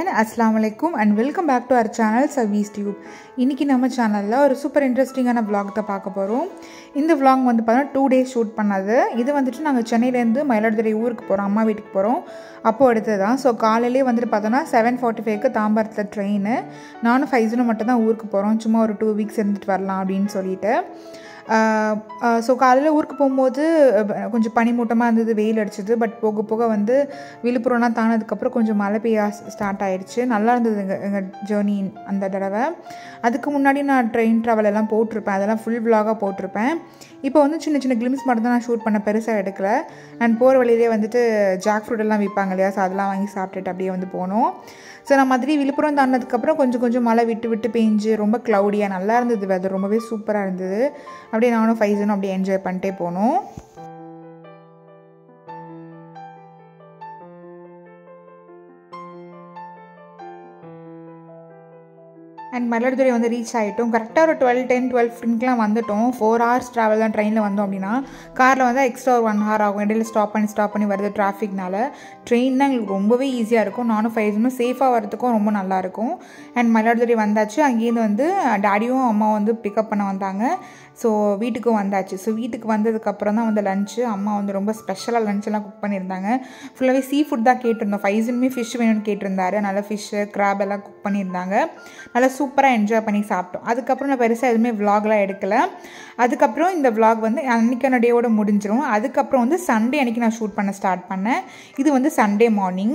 everyone அஸ்லாம் வலைக்கும் and welcome back to our channel service tube இன்றைக்கி நம்ம சேனலில் ஒரு சூப்பர் இன்ட்ரெஸ்டிங்கான vlog தான் பார்க்க போகிறோம் இந்த vlog வந்து பார்த்தோன்னா டூ டேஸ் ஷூட் பண்ணது இது வந்துட்டு நாங்கள் சென்னையிலேருந்து மயிலாடுதுறை ஊருக்கு போகிறோம் அம்மா வீட்டுக்கு போகிறோம் அப்போது எடுத்தது தான் ஸோ காலையிலே வந்துட்டு பார்த்தோன்னா செவன் ஃபார்ட்டி ஃபைவ்க்கு தாம்பரத்தில் ட்ரெயின் நானும் ஃபைஸனும் மட்டும் தான் ஊருக்கு போகிறோம் சும்மா ஒரு டூ வீக்ஸ் இருந்துட்டு வரலாம் அப்படின்னு சொல்லிட்டு ஸோ காலையில் ஊருக்கு போகும்போது அஹ், கொஞ்சம் பனிமூட்டமாக இருந்தது வெயில் அடிச்சது பட் போக போக வந்து விழுப்புரம்லாம் தானதுக்கப்புறம் கொஞ்சம் மழை பெய்ய ஸ்டார்ட் ஆயிடுச்சு நல்லா இருந்தது எங்கள் எங்கள் ஜேர்னி அந்த தடவை அதுக்கு முன்னாடி நான் ட்ரெயின் ட்ராவல் எல்லாம் போட்டிருப்பேன் அதெல்லாம் ஃபுல் vlog-ஆ போட்டிருப்பேன் இப்போ வந்து சின்ன சின்ன கிளிம்ஸ் மட்டும் தான் நான் ஷூட் பண்ண பெருசாக எடுக்கல அண்ட் போகிற வழியிலே வந்துட்டு ஜாக் ஃப்ரூட் எல்லாம் விற்பாங்க இல்லையா ஸோ அதெல்லாம் வாங்கி சாப்பிட்டுட்டு அப்படியே வந்து போனோம் ஸோ நான் மதுரை விழுப்புரம் தாண்டினதுக்கப்புறம் கொஞ்சம் கொஞ்சம் மழை விட்டு விட்டு பெஞ்சு ரொம்ப க்ளவுடியாக நல்லா இருந்தது வெதர் ரொம்பவே சூப்பராக இருந்தது அப்படியே நானும் ஃபைஸனும் அப்படியே என்ஜாய் பண்ணிட்டே போனோம் அண்ட் மயிலாடுதுறை வந்து ரீச் ஆகிட்டோம் கரெக்டாக ஒரு டுவெல் டென் டுவெல் ஃபிஃப்டின்க்குலாம் வந்துட்டோம் ஃபோர் ஹவர்ஸ் ட்ராவல் தான் ட்ரெயினில் வந்தோம் அப்படின்னா காரில் வந்து எக்ஸ்ட்ரா ஒரு ஒன் ஹவர் ஆகும் இடையில ஸ்டாப் பண்ணி ஸ்டாப் பண்ணி வருது டிராஃபிக்னால ட்ரெயின் தான் எங்களுக்கு ரொம்பவே ஈஸியாக இருக்கும் நானும் ஃபைஸும் சேஃபாக வரதுக்கும் ரொம்ப நல்லாயிருக்கும் அண்ட் மயிலாடுதுறை வந்தாச்சு அங்கேருந்து வந்து டாடியும் அம்மாவும் வந்து பிக்கப் பண்ண வந்தாங்க ஸோ வீட்டுக்கும் வந்தாச்சு ஸோ வீட்டுக்கு வந்ததுக்கப்புறம் தான் வந்து லஞ்சு அம்மா வந்து ரொம்ப ஸ்பெஷலாக லஞ்செல்லாம் குக் பண்ணியிருந்தாங்க ஃபுல்லாகவே சீ ஃபுட் தான் கேட்டிருந்தோம் ஃபைஸுமே ஃபிஷ் வேணும்னு கேட்டிருந்தாரு நல்லா ஃபிஷ்ஷு கிராப் எல்லாம் குக் பண்ணியிருந்தாங்க நல்லா சூப்பராக என்ஜாய் பண்ணி சாப்பிட்டோம் அதுக்கப்புறம் நான் பெருசாக எதுவுமே vlogலாம் எடுக்கலை அதுக்கப்புறம் இந்த vlog வந்து அன்றைக்கான டேயோட முடிஞ்சிரும் அதுக்கப்புறம் வந்து சண்டே அன்றைக்கி நான் ஷூட் பண்ண ஸ்டார்ட் பண்ணேன் இது வந்து சண்டே மார்னிங்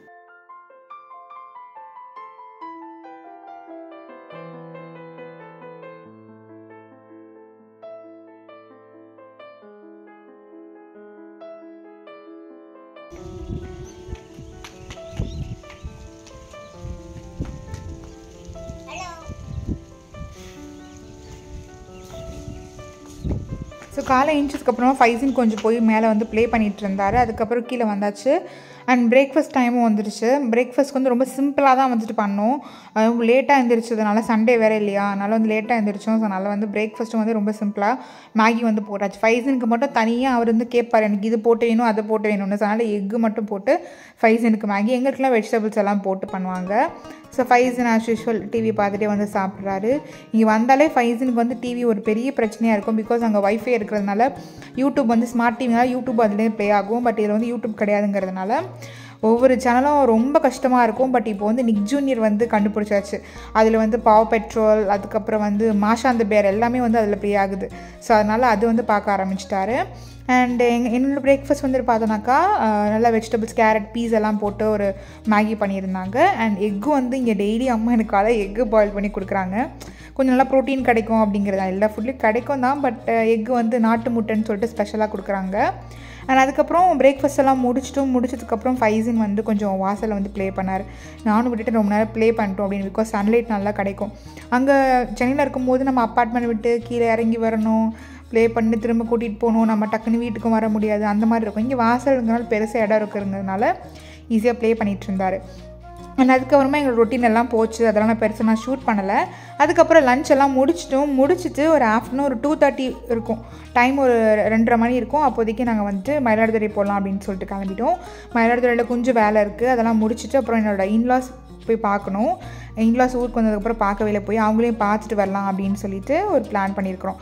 ஸோ காலை எழுந்ததுக்கப்புறமா ஃபைசின் கொஞ்சம் போய் மேலே வந்து ப்ளே பண்ணிகிட்டு இருந்தார் அதுக்கப்புறம் கீழே வந்தாச்சு அண்ட் பிரேக்ஃபாஸ்ட் டைமும் வந்துருச்சு பிரேக்ஃபாஸ்ட் வந்து ரொம்ப சிம்பிளாக தான் வந்துட்டு பண்ணோம் அதுவும் லேட்டாக எழுந்திரிச்சதுனால சண்டே வேறு இல்லையா அதனால் வந்து லேட்டாக எழுந்திரிச்சோம் ஸோ அதனால் வந்து பிரேக்ஃபாஸ்ட்டும் வந்து ரொம்ப சிம்பிளாக மேகி வந்து போட்டாச்சு ஃபைசனுக்கு மட்டும் தனியாக அவர் வந்து கேட்பார் எனக்கு இது போட்டு வேணும் அதை போட்டு வேணும்னு ஸோ அதனால் எக்கு மட்டும் போட்டு ஃபைசனுக்கு மேகி எங்களுக்குலாம் வெஜிடபிள்ஸ் எல்லாம் போட்டு பண்ணுவாங்க so Faizan as usual TV பார்த்துட்டே வந்து சாப்பிட்றாரு இங்கே வந்தாலே ஃபைசனுக்கு வந்து டிவி ஒரு பெரிய பிரச்சனையாக இருக்கும் பிகாஸ் அங்கே வைஃபை இருக்கிறதுனால யூடியூப் வந்து ஸ்மார்ட் டிவினால யூடியூப் அதுலேயே ப்ளே ஆகும் பட் இதில் வந்து யூடியூப் கிடையாதுங்கிறதுனால ஒவ்வொரு சேனலும் ரொம்ப கஷ்டமாக இருக்கும் பட் இப்போ வந்து நிக் ஜூனியர் வந்து கண்டுபிடிச்சாச்சு அதில் வந்து பாவ் பெட்ரோல் அதுக்கப்புறம் வந்து மாஷாந்த பேர் எல்லாமே வந்து அதில் ப்ளே ஆகுது ஸோ அதனால் அது வந்து பார்க்க ஆரம்பிச்சிட்டாரு அண்ட் எங் என்னோடய பிரேக்ஃபாஸ்ட் வந்துட்டு பார்த்தோன்னாக்கா அஹ், நல்லா வெஜிடபிள்ஸ் கேரட் பீஸ் எல்லாம் போட்டு ஒரு மேகி பண்ணியிருந்தாங்க அண்ட் எக்கு வந்து இங்கே டெய்லி அம்மா எனக்கு காலை எக்கு பாயில் பண்ணி கொடுக்குறாங்க கொஞ்சம் நல்லா ப்ரோட்டீன் கிடைக்கும் அப்படிங்கிறது எல்லா ஃபுட்லேயும் கிடைக்கும் தான் பட் எக்கு வந்து நாட்டு முட்டைன்னு சொல்லிட்டு ஸ்பெஷலாக கொடுக்குறாங்க அண்ட் அதுக்கப்புறம் பிரேக்ஃபாஸ்ட் எல்லாம் முடிச்சிட்டும் முடிச்சதுக்கப்புறம் ஃபைசின் வந்து கொஞ்சம் வாசலில் வந்து ப்ளே பண்ணார் நானும் விட்டுட்டு ரொம்ப நேரம் ப்ளே பண்ணிட்டோம் அப்படின்னு பிகாஸ் சன்லைட் நல்லா கிடைக்கும் அங்கே சென்னையில் இருக்கும்போது நம்ம அப்பார்ட்மெண்ட் விட்டு கீழே இறங்கி வரணும் ப்ளே பண்ணி திரும்ப கூட்டிகிட்டு போகணும் நம்ம டக்குன்னு வீட்டுக்கும் வர முடியாது அந்த மாதிரி இருக்கும் இங்கே வாசலுங்கிறனால பெருசாக இடம் இருக்கிறதுனால ஈஸியாக ப்ளே பண்ணிகிட்டு இருந்தார் அண்ட் அதுக்கப்புறமா எங்களோட ரொட்டீன் எல்லாம் போச்சு அதெல்லாம் நான் பெருசாக நான் ஷூட் பண்ணலை அதுக்கப்புறம் லஞ்ச் எல்லாம் முடிச்சிட்டோம் முடிச்சுட்டு ஒரு ஆஃப்டர்நூன் ஒரு டூ தேர்ட்டி இருக்கும் டைம் ஒரு ரெண்டரை மணி இருக்கும் அப்போதைக்கு நாங்கள் வந்துட்டு மயிலாடுதுறை போகலாம் அப்படின்னு சொல்லிட்டு கிளம்பிட்டோம் மயிலாடுதுறையில் கொஞ்சம் வேலை இருக்குது அதெல்லாம் முடிச்சுட்டு அப்புறம் என்னோட இன்லாஸ் போய் பார்க்கணும் இன்லாஸ் ஊருக்கு வந்ததுக்கப்புறம் பார்க்கவே போய் அவங்களையும் பார்த்துட்டு வரலாம் அப்படின்னு சொல்லிட்டு ஒரு பிளான் பண்ணியிருக்கிறோம்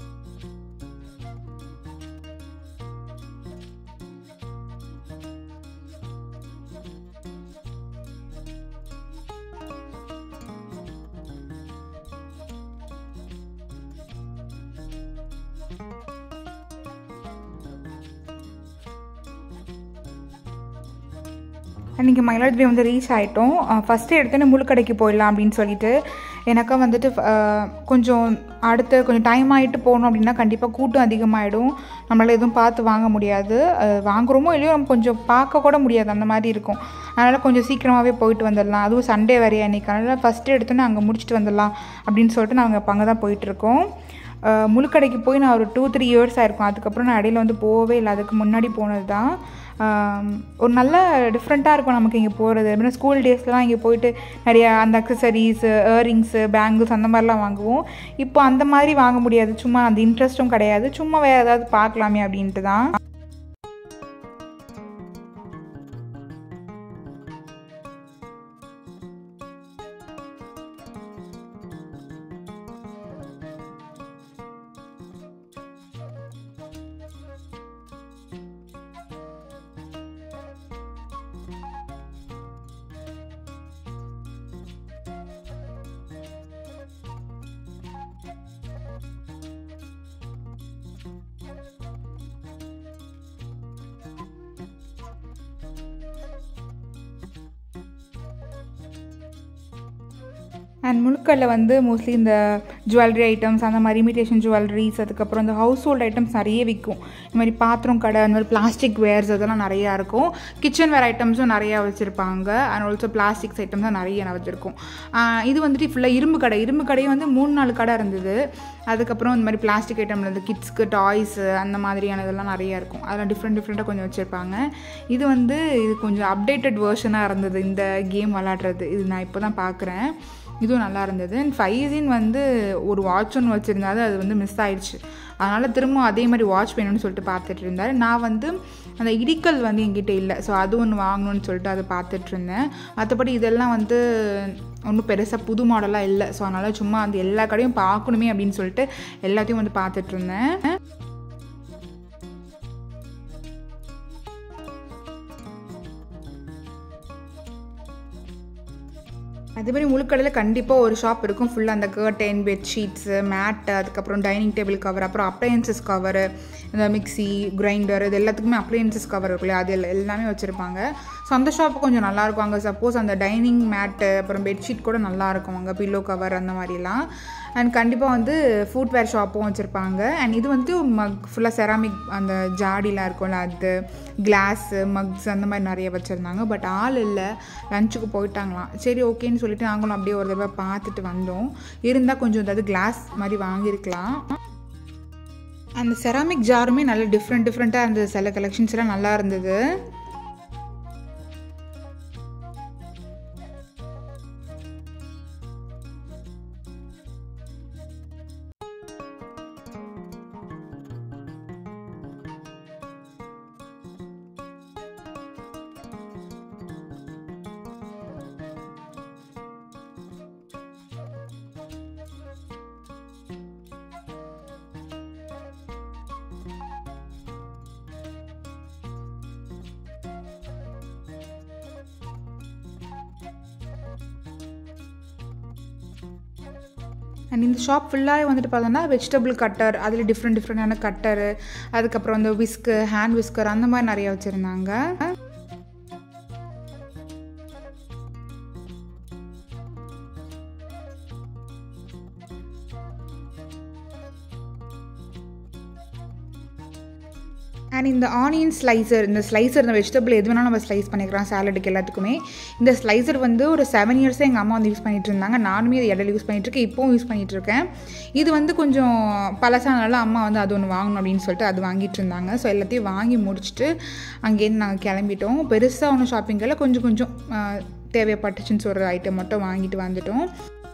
அன்றைக்கி மயிலாடுதுறை வந்து ரீச் ஆகிட்டோம் ஃபஸ்ட்டு எடுத்தோன்னே முழுக்கடைக்கு போயிடலாம் அப்படின்னு சொல்லிட்டு எனக்கா வந்துட்டு அஹ், கொஞ்சம் அடுத்து கொஞ்சம் டைம் ஆகிட்டு போகணும் அப்படின்னா கண்டிப்பாக கூட்டம் அதிகமாகிடும் நம்மளால் எதுவும் பார்த்து வாங்க முடியாது அஹ், வாங்குறோமோ இல்லையோ நம்ம கொஞ்சம் பார்க்க கூட முடியாது அந்த மாதிரி இருக்கும் அதனால் கொஞ்சம் சீக்கிரமாகவே போயிட்டு வந்துடலாம் அதுவும் சண்டே வரையா அன்றைக்கி அதனால் ஃபஸ்ட்டு எடுத்தோன்னே அங்கே முடிச்சுட்டு வந்துடலாம் அப்படின்னு சொல்லிட்டு நாங்கள் இப்போ அங்கே தான் போயிட்டுருக்கோம் அஹ், முழுக்கடைக்கு போய் நான் ஒரு டூ த்ரீ இயர்ஸ் ஆயிருக்கும் அதுக்கப்புறம் நான் இடையில வந்து போகவே இல்லை அதுக்கு முன்னாடி போனது தான் ஆம், ஒரு நல்ல டிஃப்ரெண்ட்டாக இருக்கும் நமக்கு இங்கே போகிறது எப்படின்னா ஸ்கூல் டேஸ்லாம் இங்கே போயிட்டு நிறைய அந்த அக்சசரிஸு இயரிங்ஸு பேங்கிள்ஸ் அந்த மாதிரிலாம் வாங்குவோம் இப்போ அந்த மாதிரி வாங்க முடியாது சும்மா அந்த இன்ட்ரெஸ்ட்டும் கிடையாது சும்மா வேறு ஏதாவது பார்க்கலாமே அப்படின்ட்டு தான் அண்ட் முழுக்கல்ல வந்து மோஸ்ட்லி இந்த ஜுவல்லரி ஐட்டம்ஸ் அந்த மாதிரி இமிடேஷன் ஜுவல்லரிஸ் அதுக்கப்புறம் இந்த ஹவுஸ் ஹோல்ட் ஐட்டம்ஸ் நிறைய விற்கும் இந்த மாதிரி பாத்திரம் கடை அந்த மாதிரி பிளாஸ்டிக் வேர்ஸ் அதெல்லாம் நிறையா இருக்கும் கிச்சன் வேர் ஐட்டம்ஸும் நிறையா வச்சுருப்பாங்க அண்ட் ஆல்சோ பிளாஸ்டிக்ஸ் ஐட்டம்ஸும் நிறைய வச்சுருக்கோம் இது வந்துட்டு ஃபுல்லாக இரும்பு கடை இரும்பு கடையும் வந்து மூணு நாலு கடை இருந்தது அதுக்கப்புறம் இந்த மாதிரி பிளாஸ்டிக் ஐட்டமில் இந்த கிட்ஸ்க்கு டாய்ஸு அந்த மாதிரியான இதெல்லாம் நிறையா இருக்கும் அதெல்லாம் டிஃப்ரெண்ட் டிஃப்ரெண்ட்டாக கொஞ்சம் வச்சுருப்பாங்க இது வந்து இது கொஞ்சம் அப்டேட்டட் வேர்ஷனாக இருந்தது இந்த கேம் விளாட்றது இது நான் இப்போ தான் பார்க்குறேன் இதுவும் நல்லா இருந்தது அண்ட் ஃபைஸின் வந்து ஒரு வாட்ச் ஒன்று வச்சுருந்தாரு அது வந்து மிஸ் ஆயிடுச்சு அதனால் திரும்ப அதே மாதிரி வாட்ச் வேணும்னு சொல்லிட்டு பார்த்துட்டு இருந்தார் நான் வந்து அந்த இடிக்கல் வந்து என்கிட்ட இல்லை ஸோ அது ஒன்று வாங்கணும்னு சொல்லிட்டு அதை பார்த்துட்டு இருந்தேன் மற்றபடி இதெல்லாம் வந்து ஒன்றும் பெருசாக புது மாடலாக இல்லை ஸோ அதனால் சும்மா அந்த எல்லா கடையும் பார்க்கணுமே அப்படின்னு சொல்லிட்டு எல்லாத்தையும் வந்து பார்த்துட்டு இருந்தேன் அதேமாதிரி முழுக்கடையில் கண்டிப்பாக ஒரு ஷாப் இருக்கும் ஃபுல்லாக அந்த கர்டைன் பெட்ஷீட்ஸு மேட்டு அதுக்கப்புறம் டைனிங் டேபிள் கவர் அப்புறம் அப்ளையன்சஸ் கவரு இந்த மிக்சி கிரைண்டர் இது எல்லாத்துக்குமே அப்ளையன்சஸ் கவர் இருக்குல்ல அது எல்லாம் எல்லாமே வச்சுருப்பாங்க ஸோ அந்த ஷாப்பு கொஞ்சம் நல்லாயிருக்கும் அங்கே சப்போஸ் அந்த டைனிங் மேட்டு அப்புறம் பெட்ஷீட் கூட நல்லாயிருக்கும் அங்கே பில்லோ கவர் அந்த மாதிரிலாம் அண்ட் கண்டிப்பாக வந்து ஃபுட்வேர் ஷாப்பும் வச்சுருப்பாங்க அண்ட் இது வந்து மக் ஃபுல்லாக செராமிக் அந்த ஜாடிலாம் இருக்கும்ல அது கிளாஸு மக்ஸ் அந்த மாதிரி நிறைய வச்சுருந்தாங்க பட் ஆள் இல்லை லஞ்சுக்கு போயிட்டாங்களாம் சரி ஓகேன்னு சொல்லிட்டு நாங்களும் அப்படியே ஒரு தடவை பார்த்துட்டு வந்தோம் இருந்தால் கொஞ்சம் ஏதாவது கிளாஸ் மாதிரி வாங்கியிருக்கலாம் அந்த செராமிக் ஜாருமே நல்ல டிஃப்ரெண்ட் டிஃப்ரெண்ட்டாக இருந்தது சில கலெக்ஷன்ஸ் எல்லாம் நல்லா இருந்தது அண்ட் இந்த ஷாப் ஃபுல்லாகவே வந்துட்டு பார்த்தோன்னா வெஜிடபிள் கட்டர் அதில் டிஃப்ரெண்ட் டிஃப்ரெண்டான கட்டரு அதுக்கப்புறம் இந்த விஸ்க்கு ஹேண்ட் விஸ்கர் அந்த மாதிரி நிறைய வச்சுருந்தாங்க அண்ட் இந்த ஆனியன் ஸ்லைசர் இந்த ஸ்லைசர் இந்த வெஜிடபிள் எது வேணாலும் நம்ம ஸ்லைஸ் பண்ணிக்கலாம் சாலடுக்கு எல்லாத்துக்குமே இந்த ஸ்லைசர் வந்து ஒரு செவன் இயர்ஸாக எங்கள் அம்மா வந்து யூஸ் பண்ணிட்டு இருந்தாங்க நானுமே இது இடையில யூஸ் பண்ணிட்டு இருக்கேன் இப்போவும் யூஸ் பண்ணிட்டு இருக்கேன் இது வந்து கொஞ்சம் பழசானால அம்மா வந்து அது ஒன்று வாங்கணும் அப்படின்னு சொல்லிட்டு அது வாங்கிட்டு இருந்தாங்க ஸோ எல்லாத்தையும் வாங்கி முடிச்சுட்டு அங்கேருந்து நாங்கள் கிளம்பிட்டோம் பெருசாக ஒன்றும் ஷாப்பிங்கில் கொஞ்சம் கொஞ்சம் தேவைப்பட்டுச்சுன்னு சொல்கிற ஐட்டம் மட்டும் வாங்கிட்டு வந்துட்டோம்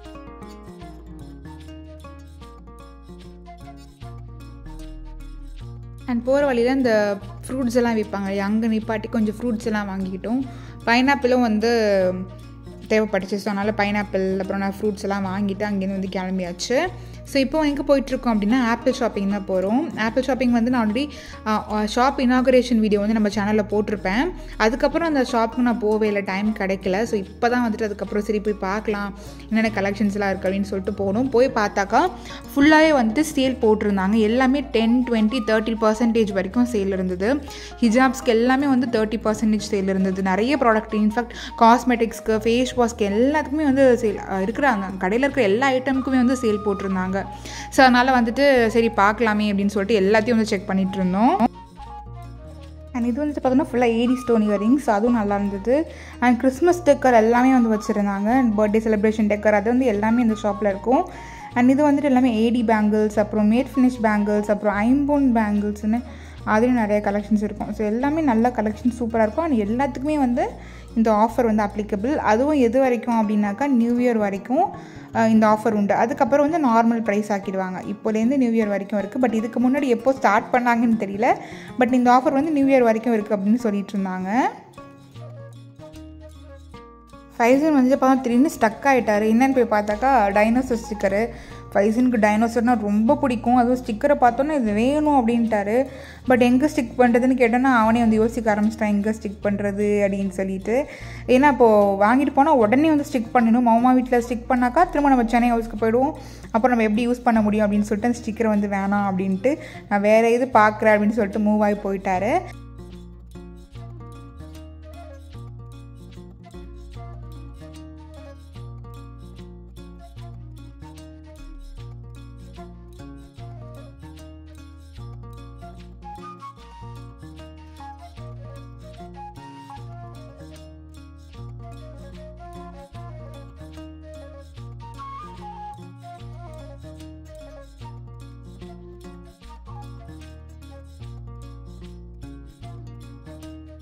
அண்ட் போகிற வழியில் இந்த ஃப்ரூட்ஸ் எல்லாம் விற்பாங்க அங்கே நிப்பாட்டி கொஞ்சம் ஃப்ரூட்ஸ் எல்லாம் வாங்கிக்கிட்டோம் பைனாப்பிளும் வந்து தேவைப்பட்டுச்சு ஸோ அதனால் பைனாப்பிள் அப்புறம் நான் ஃப்ரூட்ஸ் எல்லாம் வாங்கிட்டு அங்கேருந்து வந்து கிளம்பியாச்சு ஸோ இப்போ எங்கே போயிட்டுருக்கோம் அப்படின்னா ஆப்பிள் ஷாப்பிங் தான் போகிறோம் ஆப்பிள் ஷாப்பிங் வந்து நான் ஆல்ரெடி ஷாப் இனாகுரேஷன் வீடியோ வந்து நம்ம சேனலில் போட்டிருப்பேன் அதுக்கப்புறம் அந்த ஷாப்புக்கு நான் போவே இல்லை டைம் கிடைக்கல ஸோ இப்போ தான் வந்துட்டு அதுக்கப்புறம் சரி போய் பார்க்கலாம் என்னென்ன கலெக்ஷன்ஸ்லாம் இருக்குது அப்படின்னு சொல்லிட்டு போகணும் போய் பார்த்தாக்கா ஃபுல்லாகவே வந்துட்டு சேல் போட்டிருந்தாங்க எல்லாமே டென் டுவெண்ட்டி தேர்ட்டி பர்சன்டேஜ் வரைக்கும் சேல் இருந்தது ஹிஜாப்ஸ்க்கு எல்லாமே வந்து தேர்ட்டி பர்சன்டேஜ் சேல் இருந்தது நிறைய ப்ராடக்ட் இன்ஃபேக்ட் காஸ்மெட்டிக்ஸ்க்கு ஃபேஸ் வாஷ்க்கு எல்லாத்துக்குமே வந்து சேல் இருக்கிறாங்க கடையில் இருக்கிற எல்லா ஐட்டமுக்குமே வந்து சேல் போட்டிருந்தாங்க ஸோ அதனால் வந்துட்டு சரி பார்க்கலாமே அப்படின்னு சொல்லிட்டு எல்லாத்தையும் வந்து செக் பண்ணிட்டு இருந்தோம் அண்ட் இது வந்துட்டு பார்த்தோன்னா ஃபுல்லாக ஏடி ஸ்டோன் இயரிங்ஸ் அதுவும் நல்லா இருந்தது அண்ட் கிறிஸ்மஸ் டெக்கர் எல்லாமே வந்து வச்சுருந்தாங்க அண்ட் பர்த்டே செலிப்ரேஷன் டெக்கர் அது வந்து எல்லாமே இந்த ஷாப்பில் இருக்கும் அண்ட் இது வந்துட்டு எல்லாமே ஏடி பேங்கிள்ஸ் அப்புறம் மேட் ஃபினிஷ் பேங்கிள்ஸ் அப்புறம் ஐம்போன் பேங்கிள்ஸ்னு அதுலேயும் நிறைய கலெக்ஷன்ஸ் இருக்கும் ஸோ எல்லாமே நல்ல கலெக்ஷன் சூப்பராக இருக்கும் அண்ட் எல்லாத்துக்குமே வந்து இந்த ஆஃபர் வந்து அப்ளிகபிள் அதுவும் எது வரைக்கும் அப்படின்னாக்கா நியூ இயர் வரைக்கும் இந்த ஆஃபர் உண்டு அதுக்கப்புறம் வந்து நார்மல் ப்ரைஸ் ஆக்கிடுவாங்க இப்போலேருந்து நியூ இயர் வரைக்கும் இருக்குது பட் இதுக்கு முன்னாடி எப்போ ஸ்டார்ட் பண்ணாங்கன்னு தெரியல பட் இந்த ஆஃபர் வந்து நியூ இயர் வரைக்கும் இருக்குது அப்படின்னு சொல்லிட்டு இருந்தாங்க ஃபைசன் வந்து பார்த்தா திடீர்னு ஸ்டக் ஆகிட்டார் என்னன்னு போய் பார்த்தாக்கா டைனோசர் ஸ்டிக்கரு ஃபைசனுக்கு டைனோசர்னால் ரொம்ப பிடிக்கும் அதுவும் ஸ்டிக்கரை பார்த்தோன்னே இது வேணும் அப்படின்ட்டாரு பட் எங்கே ஸ்டிக் பண்ணுறதுன்னு கேட்டோன்னா அவனே வந்து யோசிக்க ஆரம்பிச்சிட்டான் எங்கே ஸ்டிக் பண்ணுறது அப்படின்னு சொல்லிட்டு ஏன்னா இப்போது வாங்கிட்டு போனால் உடனே வந்து ஸ்டிக் பண்ணணும் மாமா வீட்டில் ஸ்டிக் பண்ணாக்கா திரும்ப நம்ம சென்னை ஹவுஸ்க்கு போயிடுவோம் அப்புறம் நம்ம எப்படி யூஸ் பண்ண முடியும் அப்படின்னு சொல்லிட்டு அந்த ஸ்டிக்கரை வந்து வேணாம் அப்படின்ட்டு நான் வேறு இது பார்க்குறேன் அப்படின்னு சொல்லிட்டு மூவ் ஆகி போயிட்டாரு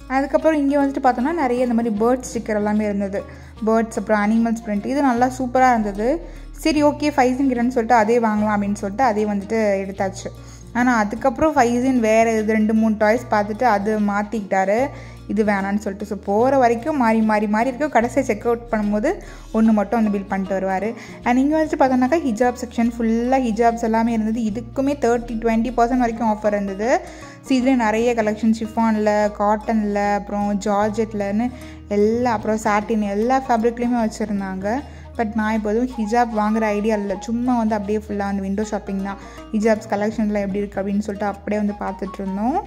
அதுக்கப்புறம் இங்கே வந்துட்டு பார்த்தோம்னா நிறைய இந்த மாதிரி பேர்ட் ஸ்டிக்கர் எல்லாமே இருந்தது பேர்ட்ஸ் அப்புறம் அனிமல்ஸ் பிரிண்ட் இது நல்லா சூப்பராக இருந்தது சரி ஓகே ஃபைஸிங்கிறேன்னு சொல்லிட்டு அதே வாங்கலாம் அப்படின்னு சொல்லிட்டு அதே வந்துட்டு எடுத்தாச்சு ஆனால் அதுக்கப்புறம் ஃபைஸின் வேறு இது ரெண்டு மூணு டாய்ஸ் பார்த்துட்டு அது மாற்றிக்கிட்டாரு இது வேணான்னு சொல்லிட்டு ஸோ போகிற வரைக்கும் மாறி மாறி மாறி இருக்கும் கடைசியாக செக் அவுட் பண்ணும்போது ஒன்று மட்டும் வந்து பில் பண்ணிட்டு வருவார் அண்ட் இங்கே வந்துட்டு பார்த்தோம்னாக்கா ஹிஜாப் செக்ஷன் ஃபுல்லாக ஹிஜாப்ஸ் எல்லாமே இருந்தது இதுக்குமே தேர்ட்டி டுவெண்ட்டி பர்சன்ட் வரைக்கும் ஆஃபர் இருந்தது ஸோ இதுலேயே நிறைய கலெக்ஷன் ஷிஃபானில் காட்டனில் அப்புறம் ஜார்ஜெட்லன்னு எல்லா அப்புறம் சாட்டின் எல்லா ஃபேப்ரிக்லேயுமே வச்சுருந்தாங்க பட் நான் இப்போ எதுவும் ஹிஜாப் வாங்குற ஐடியா இல்லை சும்மா வந்து அப்படியே ஃபுல்லாக வந்து விண்டோ ஷாப்பிங் தான் ஹிஜாப்ஸ் கலெக்ஷன்லாம் எப்படி இருக்குது அப்படின்னு சொல்லிட்டு அப்படியே வந்து பார்த்துட்டு இருந்தோம்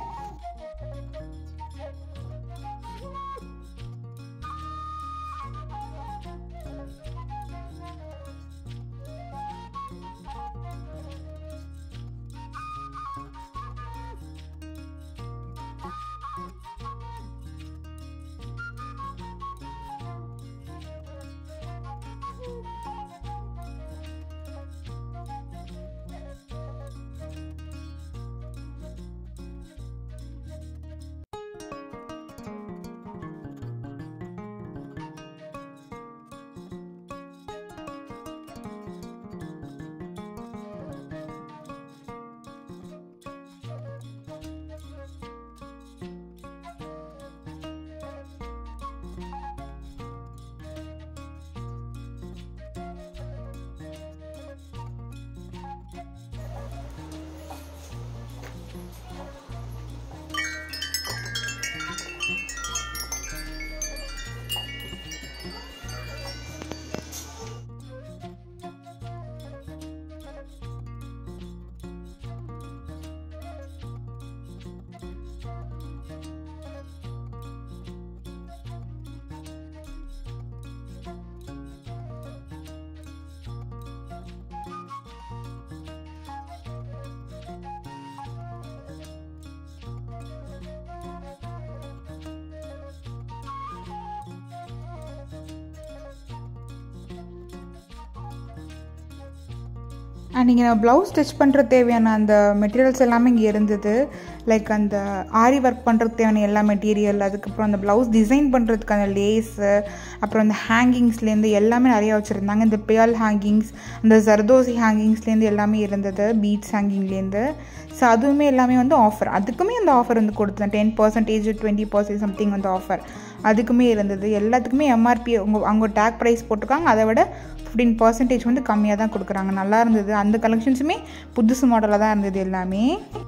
அண்ட் இங்கே நான் ப்ளவுஸ் ஸ்டிச் பண்ணுறது தேவையான அந்த மெட்டீரியல்ஸ் எல்லாமே இங்கே இருந்தது லைக் அந்த ஆரி ஒர்க் பண்ணுறதுக்கு தேவையான எல்லா மெட்டீரியல் அதுக்கப்புறம் அந்த ப்ளவுஸ் டிசைன் பண்ணுறதுக்கான லேஸு அப்புறம் அந்த ஹேங்கிங்ஸ்லேருந்து எல்லாமே நிறையா வச்சுருந்தாங்க இந்த பியல் ஹேங்கிங்ஸ் அந்த ஜர்தோசி ஹேங்கிங்ஸ்லேருந்து எல்லாமே இருந்தது பீட்ஸ் ஹேங்கிங்லேருந்து ஸோ அதுவுமே எல்லாமே வந்து ஆஃபர் அதுக்குமே அந்த ஆஃபர் வந்து கொடுத்தேன் ten percentage twenty percent something வந்து ஆஃபர் அதுக்குமே இருந்தது எல்லாத்துக்குமே எம்ஆர்பி அவங்க அவங்க டேக் ப்ரைஸ் போட்டிருக்காங்க அதை விட ஃபிஃப்டீன் பர்சன்டேஜ் வந்து கம்மியாக தான் கொடுக்குறாங்க நல்லா இருந்தது அந்த கலெக்ஷன்ஸுமே புதுசு மாடலாக தான் இருந்தது எல்லாமே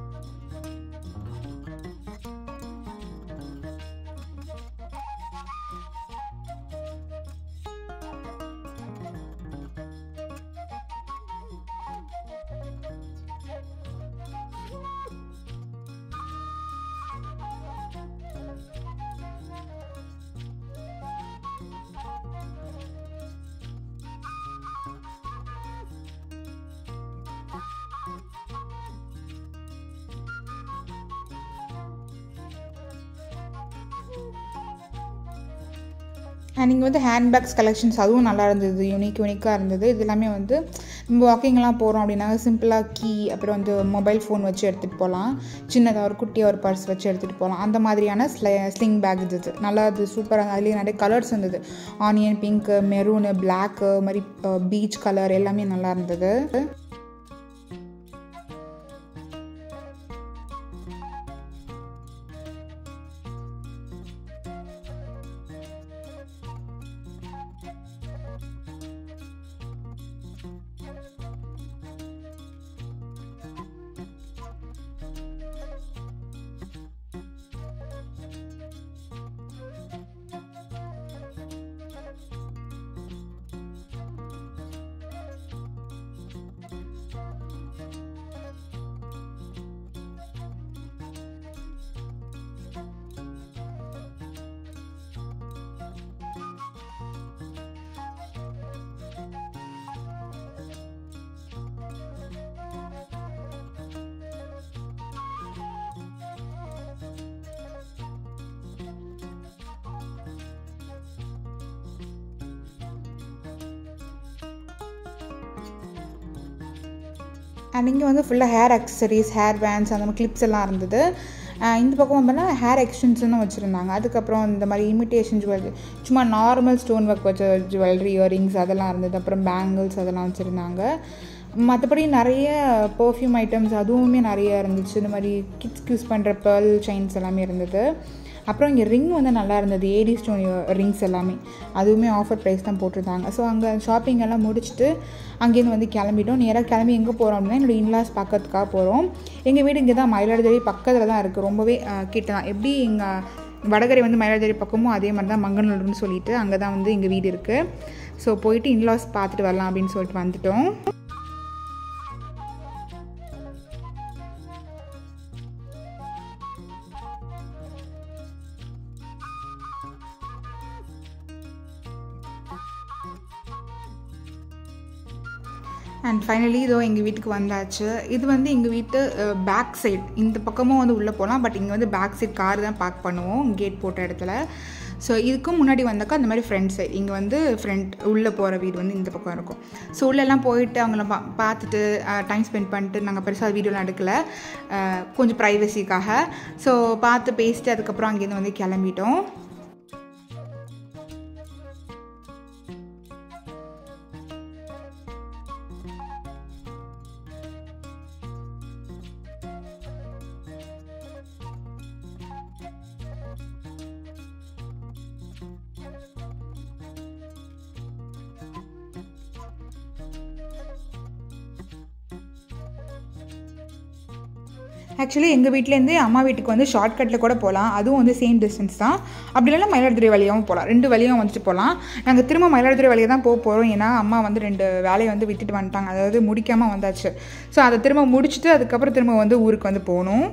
அண்ட் இங்கே வந்து ஹேண்ட்பேக்ஸ் கலெக்ஷன்ஸ் அதுவும் நல்லா இருந்தது யூனிக் யூனிக்காக இருந்தது இது எல்லாமே வந்து நம்ம வாக்கிங்லாம் போகிறோம் அப்படின்னா சிம்பிளாக கீ அப்புறம் வந்து மொபைல் ஃபோன் வச்சு எடுத்துகிட்டு போகலாம் சின்னதாக ஒரு குட்டியாக ஒரு பர்ஸ் வச்சு எடுத்துகிட்டு போகலாம் அந்த மாதிரியான ஸ்ல ஸ்லிங் பேக் இது நல்லா இருந்தது சூப்பராக அதுலேயே நிறைய கலர்ஸ் இருந்தது ஆனியன் பிங்க்கு மெரூனு பிளாக்கு மாதிரி பீச் கலர் எல்லாமே நல்லா இருந்தது அண்ட் இங்கே வந்து ஃபுல்லாக ஹேர் அக்சசரிஸ் ஹேர் பேண்ட்ஸ் அந்த மாதிரி கிளிப்ஸ் எல்லாம் இருந்தது அஹ் இந்த பக்கம் பார்த்தா ஹேர் எக்ஸ்டென்ஷனும் வச்சுருந்தாங்க அதுக்கப்புறம் இந்த மாதிரி இமிட்டேஷன் ஜுவல்லரி சும்மா நார்மல் ஸ்டோன் ஒர்க் வச்ச ஜுவல்லரி இயரிங்ஸ் அதெல்லாம் இருந்தது அப்புறம் பேங்கிள்ஸ் அதெல்லாம் வச்சுருந்தாங்க மற்றபடி நிறைய பர்ஃப்யூம் ஐட்டம்ஸ் அதுவுமே நிறைய இருந்துச்சு இந்த மாதிரி கிட்ஸ்க்கு யூஸ் பண்ணுற பேர்ல் செயின்ஸ் எல்லாமே இருந்தது அப்புறம் இங்கே ரிங் வந்து நல்லா இருந்தது ஏடி ஸ்டோன் ரிங்ஸ் எல்லாமே அதுவுமே ஆஃபர் ப்ரைஸ் தான் போட்டிருந்தாங்க ஸோ அங்கே ஷாப்பிங் எல்லாம் முடிச்சுட்டு அங்கேருந்து வந்து கிளம்பிட்டோம் நேராக கிளம்பி எங்கே போகிறோம் அப்படின்னா என்னோடய இன்லாஸ் பார்க்கறதுக்காக போகிறோம் எங்கள் வீடு இங்கே தான் மயிலாடுதுறை பக்கத்தில் தான் இருக்குது ரொம்பவே அஹ், கிட்ட தான் எப்படி இங்கே வடகரை வந்து மயிலாடுதுறை பக்கமும் அதே மாதிரி தான் மங்கநல்லூர்னு சொல்லிட்டு அங்கே தான் வந்து எங்கள் வீடு இருக்குது ஸோ போயிட்டு இன்லாஸ் பார்த்துட்டு வரலாம் அப்படின்னு சொல்லிட்டு வந்துட்டோம் அண்ட் ஃபைனலி இதோ எங்கள் வீட்டுக்கு வந்தாச்சு இது வந்து எங்கள் வீட்டு பேக் சைட் இந்த பக்கமும் வந்து உள்ளே போகலாம் பட் இங்கே வந்து பேக் சைட் கார் தான் பார்க் பண்ணுவோம் கேட் போட்ட இடத்துல ஸோ இதுக்கும் முன்னாடி வந்தாக்கா அந்த மாதிரி ஃப்ரண்ட் சைட் இங்கே வந்து ஃப்ரண்ட் உள்ளே போகிற வீடு வந்து இந்த பக்கம் இருக்கும் ஸோ உள்ளெல்லாம் போயிட்டு அவங்கள பா பார்த்துட்டு டைம் ஸ்பெண்ட் பண்ணிட்டு நாங்கள் பெருசாக வீடியோலாம் எடுக்கல அஹ், கொஞ்சம் ப்ரைவசிக்காக ஸோ பார்த்து பேசிட்டு அதுக்கப்புறம் அங்கேருந்து வந்து கிளம்பிட்டோம் ஆக்சுவலி எங்கள் வீட்டிலேருந்து அம்மா வீட்டுக்கு வந்து ஷார்ட்கட்டில் கூட போகலாம் அதுவும் வந்து சேம் டிஸ்டன்ஸ் தான் அப்படி இல்லைன்னா மயிலாடுதுறை வழியாகவும் போகலாம் ரெண்டு வழியும் வந்துட்டு போகலாம் நாங்கள் திரும்ப மயிலாடுதுறை வழியாக தான் போக போகிறோம் ஏன்னா அம்மா வந்து ரெண்டு வேலையை வந்து விட்டுட்டு வந்துட்டாங்க அதாவது முடிக்காமல் வந்தாச்சு ஸோ அதை திரும்ப முடிச்சுட்டு அதுக்கப்புறம் திரும்ப வந்து ஊருக்கு வந்து போகணும்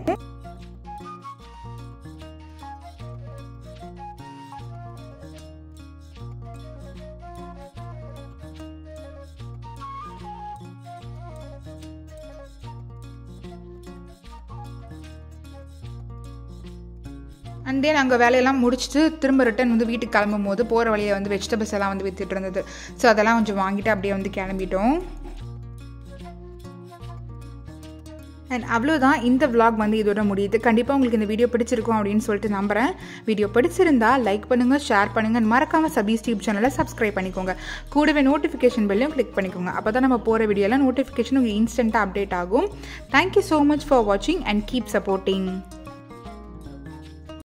அண்ட் தென் அங்கே வேலையெல்லாம் முடிச்சுட்டு திரும்ப ரிட்டன் வந்து வீட்டுக்கு கிளம்பும் போது போகிற வழியை வந்து வெஜிடபிள்ஸ் எல்லாம் வந்து வித்துட்டு இருந்தது ஸோ அதெல்லாம் கொஞ்சம் வாங்கிட்டு அப்படியே வந்து கிளம்பிட்டோம் அண்ட் அவ்வளோதான் இந்த vlog வந்து இதோட முடியுது கண்டிப்பாக உங்களுக்கு இந்த வீடியோ பிடிச்சிருக்கும் அப்படின்னு சொல்லிட்டு நம்புகிறேன் வீடியோ பிடிச்சிருந்தா லைக் பண்ணுங்கள் ஷேர் பண்ணுங்கள் மறக்காமல் சபீஸ் டியூப் சேனலை சப்ஸ்கிரைப் பண்ணிக்கோங்க கூடவே நோட்டிஃபிகேஷன் பெல்லையும் கிளிக் பண்ணிக்கோங்க அப்போ தான் நம்ம போகிற வீடியோலாம் நோட்டிஃபிகேஷன் உங்களுக்கு இன்ஸ்டண்ட்டாக அப்டேட் ஆகும் தேங்க்யூ ஸோ மச் ஃபார் வாட்சிங் அண்ட் கீப் சப்போர்ட்டிங்